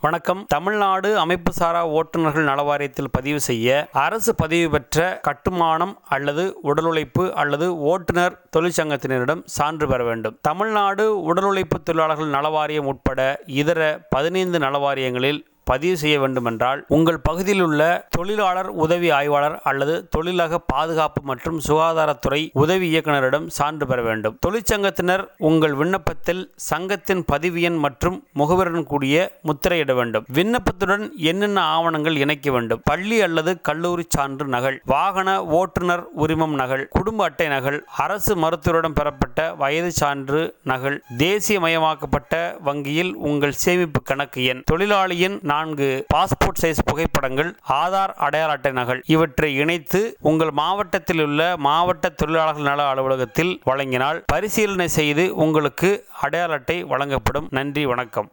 வணக்கம் தமிழ்நாடு அமைப்பு சாரா ஓட்டுநர்கள் நலவாரியத்தில் பதிவு செய்ய அரசு பதிவு பெற்ற கட்டுமானம் அல்லது உடல் உழைப்பு அல்லது ஓட்டுநர் தொழிற்சங்கத்தினரிடம் சான்று பெற வேண்டும் தமிழ்நாடு உடல் உழைப்பு தொழிலாளர்கள் நலவாரியம் உட்பட இதர பதினைந்து நலவாரியங்களில் பதிவு செய்ய வேண்டுமென்றால் உங்கள் பகுதியில் உள்ள தொழிலாளர் உதவி ஆய்வாளர் அல்லது தொழிலக பாதுகாப்பு மற்றும் சுகாதாரத்துறை உதவி இயக்குநரிடம் சான்று பெற வேண்டும் தொழிற்சங்கத்தினர் உங்கள் விண்ணப்பத்தில் சங்கத்தின் பதிவு எண் மற்றும் முகவருடன் கூடிய முத்திரையிட வேண்டும் விண்ணப்பத்துடன் என்னென்ன ஆவணங்கள் இணைக்க வேண்டும் பள்ளி அல்லது கல்லூரி சான்று நகல் வாகன ஓட்டுநர் உரிமம் நகல் குடும்ப அட்டை நகல் அரசு மருத்துவரிடம் பெறப்பட்ட வயது சான்று நகல் தேசியமயமாக்கப்பட்ட வங்கியில் உங்கள் சேமிப்பு கணக்கு எண் தொழிலாளியின் நான்கு பாஸ்போர்ட் சைஸ் புகைப்படங்கள் ஆதார் அடையாள அட்டை நகல் இவற்றை இணைத்து உங்கள் மாவட்டத்தில் உள்ள மாவட்ட தொழிலாளர்கள் நல அலுவலகத்தில் வழங்கினால் பரிசீலனை செய்து உங்களுக்கு அடையாள அட்டை வழங்கப்படும் நன்றி வணக்கம்